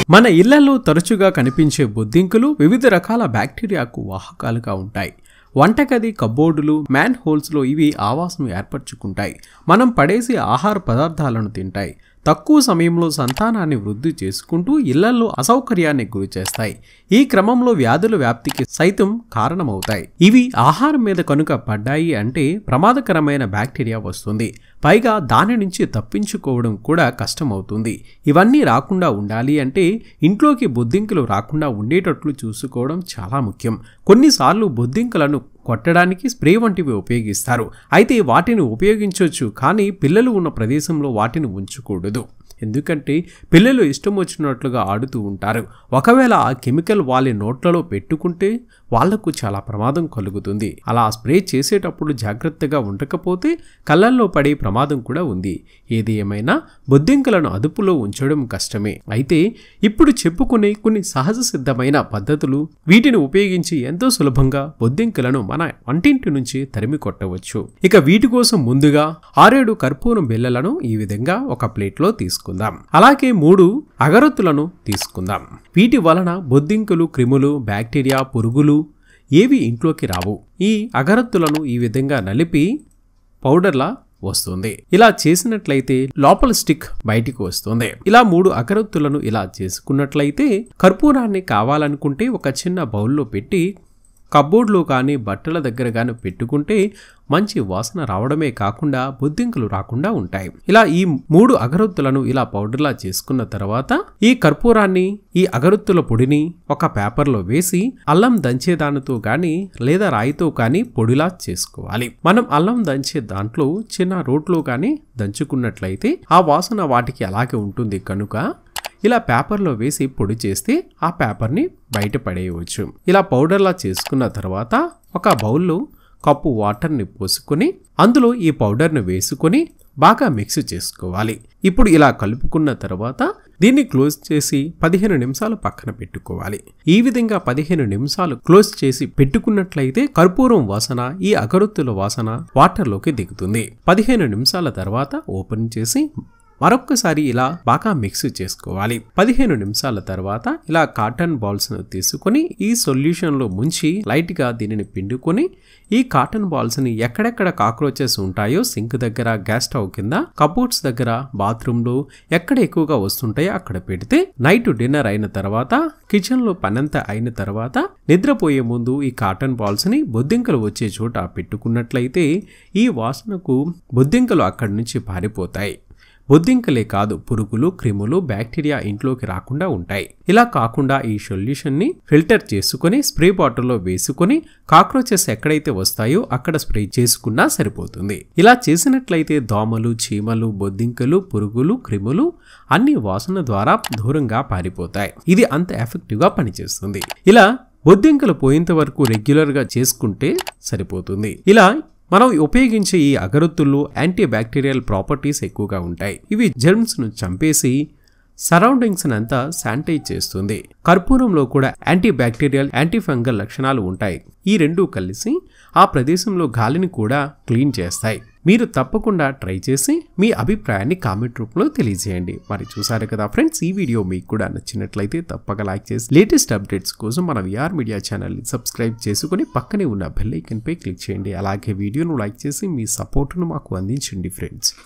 మన ఇళ్లలో తరచుగా కనిపించే బొద్దింకలు వివిధ రకాల బ్యాక్టీరియాకు వాహకాలుగా ఉంటాయి వంటగది కబోర్డులు మ్యాన్ హోల్స్లో ఇవి ఆవాసం ఏర్పరచుకుంటాయి మనం పడేసి ఆహార పదార్థాలను తింటాయి తక్కువ సమయంలో సంతానాన్ని వృద్ధి చేసుకుంటూ ఇళ్లలో అసౌకర్యాన్ని గురి చేస్తాయి ఈ క్రమంలో వ్యాధుల వ్యాప్తికి సైతం కారణమవుతాయి ఇవి ఆహారం మీద కనుక పడ్డాయి అంటే ప్రమాదకరమైన బ్యాక్టీరియా వస్తుంది పైగా దాని నుంచి తప్పించుకోవడం కూడా కష్టమవుతుంది ఇవన్నీ రాకుండా ఉండాలి అంటే ఇంట్లోకి బొద్దింకలు రాకుండా ఉండేటట్లు చూసుకోవడం చాలా ముఖ్యం కొన్నిసార్లు బొద్దింకలను కొట్టడానికి స్ప్రే వంటివి ఉపయోగిస్తారు అయితే వాటిని ఉపయోగించవచ్చు కానీ పిల్లలు ఉన్న ప్రదేశంలో వాటిని ఉంచకూడదు ఎందుకంటే పిల్లలు ఇష్టం వచ్చినట్లుగా ఆడుతూ ఉంటారు ఒకవేళ ఆ కెమికల్ వాళ్ళ నోట్లలో పెట్టుకుంటే వాళ్లకు చాలా ప్రమాదం కలుగుతుంది అలా స్ప్రే చేసేటప్పుడు జాగ్రత్తగా ఉండకపోతే కళ్ళల్లో పడే ప్రమాదం కూడా ఉంది ఏది ఏమైనా బొద్దింకలను అదుపులో ఉంచడం కష్టమే అయితే ఇప్పుడు చెప్పుకునే కొన్ని సహజ సిద్ధమైన పద్ధతులు వీటిని ఉపయోగించి ఎంతో సులభంగా బొద్దింకలను మన వంటింటి నుంచి తరిమి కొట్టవచ్చు ఇక వీటి కోసం ముందుగా ఆరేడు కర్పూరం బిళ్ళలను ఈ విధంగా ఒక ప్లేట్లో తీసుకుందాం అలాగే మూడు అగరొత్తులను తీసుకుందాం వీటి వలన బొద్దింకలు క్రిములు బ్యాక్టీరియా పురుగులు ఏవి ఇంట్లోకి రావు ఈ అగరత్తులను ఈ విధంగా నలిపి పౌడర్లా వస్తుంది ఇలా చేసినట్లయితే లోపల స్టిక్ బయటికి వస్తుంది ఇలా మూడు అగరత్తులను ఇలా చేసుకున్నట్లయితే కర్పూరాన్ని కావాలనుకుంటే ఒక చిన్న బౌల్లో పెట్టి కబ్బోర్డ్లో కానీ బట్టల దగ్గర కానీ పెట్టుకుంటే మంచి వాసన రావడమే కాకుండా బొద్దింకలు రాకుండా ఉంటాయి ఇలా ఈ మూడు అగరొత్తులను ఇలా పౌడర్లా చేసుకున్న తర్వాత ఈ కర్పూరాన్ని ఈ అగరొత్తుల పొడిని ఒక పేపర్లో వేసి అల్లం దంచేదానితో కానీ లేదా రాయితో కానీ పొడిలా చేసుకోవాలి మనం అల్లం దంచే దాంట్లో చిన్న రోట్లో కానీ దంచుకున్నట్లయితే ఆ వాసన వాటికి అలాగే ఉంటుంది కనుక ఇలా పేపర్లో వేసి పొడి చేస్తే ఆ పేపర్ని బయట పడేయవచ్చు ఇలా పౌడర్లా చేసుకున్న తర్వాత ఒక బౌల్లో కప్పు వాటర్ని పోసుకొని అందులో ఈ పౌడర్ని వేసుకొని బాగా మిక్స్ చేసుకోవాలి ఇప్పుడు ఇలా కలుపుకున్న తర్వాత దీన్ని క్లోజ్ చేసి పదిహేను నిమిషాలు పక్కన పెట్టుకోవాలి ఈ విధంగా పదిహేను నిమిషాలు క్లోజ్ చేసి పెట్టుకున్నట్లయితే కర్పూరం వాసన ఈ అగరొత్తుల వాసన వాటర్లోకి దిగుతుంది పదిహేను నిమిషాల తర్వాత ఓపెన్ చేసి మరొక్కసారి ఇలా బాగా మిక్స్ చేసుకోవాలి పదిహేను నిమిషాల తర్వాత ఇలా కాటన్ బాల్స్ ను తీసుకొని ఈ సొల్యూషన్ లో ముంచి లైట్ గా దీనిని పిండుకొని ఈ కాటన్ బాల్స్ ని ఎక్కడెక్కడ కాక్రోచెస్ ఉంటాయో సింక్ దగ్గర గ్యాస్ స్టవ్ కింద కబోర్డ్స్ దగ్గర బాత్రూమ్ లో ఎక్కడ ఎక్కువగా వస్తుంటాయో అక్కడ పెడితే నైట్ డిన్నర్ అయిన తర్వాత కిచెన్ లో పనంతా అయిన తర్వాత నిద్రపోయే ముందు ఈ కాటన్ బాల్స్ ని బొద్దింకలు వచ్చే చోట పెట్టుకున్నట్లయితే ఈ వాసనకు బొద్దింకలు అక్కడి నుంచి పారిపోతాయి బొద్దింకలే కాదు పురుగులు క్రిములు బ్యాక్టీరియా ఇంట్లోకి రాకుండా ఉంటాయి ఇలా కాకుండా ఈ సొల్యూషన్ని ఫిల్టర్ చేసుకొని స్ప్రే బాటిల్లో వేసుకొని కాక్రోచెస్ ఎక్కడైతే వస్తాయో అక్కడ స్ప్రే చేసుకున్నా సరిపోతుంది ఇలా చేసినట్లయితే దోమలు చీమలు బొద్దింకలు పురుగులు క్రిములు అన్ని వాసన ద్వారా దూరంగా పారిపోతాయి ఇది అంత ఎఫెక్టివ్గా పనిచేస్తుంది ఇలా బొద్దింకలు పోయేంత వరకు రెగ్యులర్గా చేసుకుంటే సరిపోతుంది ఇలా మనం ఉపయోగించే ఈ అగరొత్తుల్లో యాంటీ బ్యాక్టీరియల్ ప్రాపర్టీస్ ఎక్కువగా ఉంటాయి ఇవి జెర్మ్స్ ను చంపేసి సరౌండింగ్స్ అంతా శానిటైజ్ చేస్తుంది కర్పూరంలో కూడా యాంటీ బ్యాక్టీరియల్ యాంటీ ఫంగల్ లక్షణాలు ఉంటాయి ఈ రెండు కలిసి ఆ ప్రదేశంలో గాలిని కూడా క్లీన్ చేస్తాయి మీరు తప్పకుండా ట్రై చేసి మీ అభిప్రాయాన్ని కామెంట్ రూపంలో తెలియజేయండి మరి చూసారు కదా ఫ్రెండ్స్ ఈ వీడియో మీకు కూడా నచ్చినట్లయితే తప్పక లైక్ చేసి లేటెస్ట్ అప్డేట్స్ కోసం మన విఆర్ మీడియా ఛానల్ని సబ్స్క్రైబ్ చేసుకుని పక్కనే ఉన్న బెల్ ఐకన్పై క్లిక్ చేయండి అలాగే వీడియోను లైక్ చేసి మీ సపోర్టును మాకు అందించండి ఫ్రెండ్స్